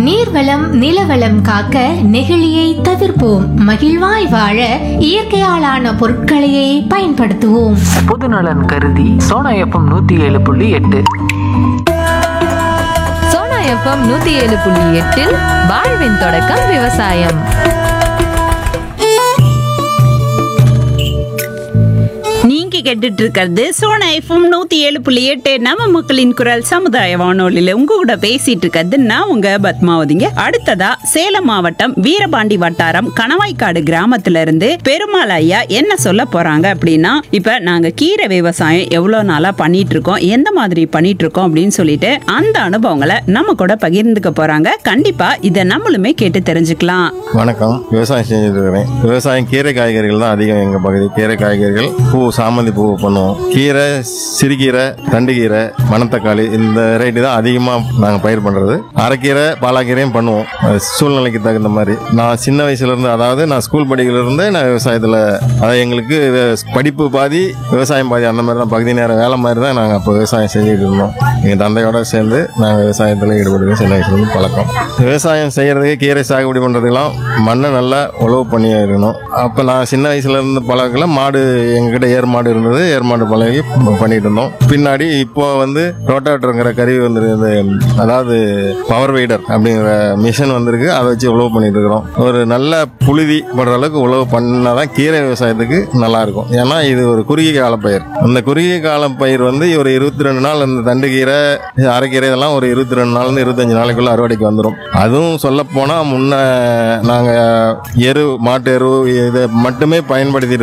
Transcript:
நீர்வளம் நிலவளம் காக்க நெகிழியை தவிர்ப்போம் மகிழ்வாய் வாழ இயற்கையாலான பொருட்களையே பயன்படுத்துவோம் பொதுநலன் கருதி சோனா எஃப்எம் நூத்தி ஏழு புள்ளி எட்டு சோனா எஃப்எம் நூத்தி ஏழு புள்ளி எட்டில் வாழ்வின் தொடக்கம் விவசாயம் நீங்க கேட்டுட்டு இருக்கிறது சோனா எஃப்எம் நூத்தி ஏழு புள்ளி எட்டு நம்ம மக்களின் குரல் சமுதாய வானொலியில உங்க கூட பேசிட்டு இருக்கிறது நான் உங்க பத்மாவதிங்க அடுத்ததா சேலம் மாவட்டம் வீரபாண்டி வட்டாரம் கணவாய்க்காடு கிராமத்துல இருந்து பெருமாள் ஐயா என்ன சொல்ல போறாங்க அப்படின்னா இப்ப நாங்க கீரை விவசாயம் எவ்வளவு நாளா பண்ணிட்டு இருக்கோம் எந்த மாதிரி பண்ணிட்டு இருக்கோம் அப்படின்னு சொல்லிட்டு அந்த அனுபவங்களை நம்ம கூட பகிர்ந்துக்க போறாங்க கண்டிப்பா இதை நம்மளுமே கேட்டு தெரிஞ்சுக்கலாம் வணக்கம் விவசாயம் செஞ்சுட்டு இருக்கிறேன் விவசாயம் கீரை காய்கறிகள் தான் அதிகம் எங்கள் பகுதி கீரை காய்கறிகள் பூ சாமந்தி பூ பண்ணுவோம் கீரை சிறுகீரை தண்டுக்கீரை மணத்தக்காளி இந்த வெரைட்டி தான் அதிகமாக நாங்கள் பயிர் பண்ணுறது அரைக்கீரை பாலாக்கீரையும் பண்ணுவோம் அது சூழ்நிலைக்கு தகுந்த மாதிரி நான் சின்ன வயசுலேருந்து அதாவது நான் ஸ்கூல் படிக்கிறதுலேருந்தே நான் விவசாயத்தில் அதாவது எங்களுக்கு வே- படிப்பு பாதி விவசாயம் பாதி அந்த மாதிரி தான் பகுதி நேர வேலை மாதிரி தான் நாங்கள் அப்போ விவசாயம் செஞ்சுட்டு இருந்தோம் எங்கள் தந்தையோட சேர்ந்து நாங்கள் விவசாயத்தில் ஈடுபடுறது சின்ன வயசுலேருந்து பழக்கம் விவசாயம் செய்கிறதுக்கு கீரை சாகுபடி பண்ணுறதுக்கெல்லாம் மண்ணை நல்லா உழவு பண்ணி இருக்கணும் அப்போ நான் சின்ன வயசுல இருந்து பழகல மாடு எங்ககிட்ட ஏர் மாடு இருந்தது ஏர் மாடு பழகி பண்ணிட்டு இருந்தோம் பின்னாடி இப்போ வந்து ரோட்டாட்டருங்கிற கருவி வந்துருக்கு அதாவது பவர் வெய்டர் அப்படிங்கிற மிஷின் வந்திருக்கு அதை வச்சு உழவு பண்ணிட்டு இருக்கிறோம் ஒரு நல்ல புழுதி படுற அளவுக்கு உழவு பண்ணாதான் கீரை விவசாயத்துக்கு நல்லா இருக்கும் ஏன்னா இது ஒரு குறுகிய கால பயிர் அந்த குறுகிய கால பயிர் வந்து ஒரு இருபத்தி ரெண்டு நாள் அந்த தண்டு கீரை அரைக்கீரை இதெல்லாம் ஒரு இருபத்தி ரெண்டு நாள்ல இருபத்தஞ்சு நாளைக்குள்ள அறுவடைக்கு வந்துடும் அதுவும் சொல்ல போனா முன்ன நாங்க எரு மாட்டு எரு இதை மட்டுமே பயன்படுத்திட்டு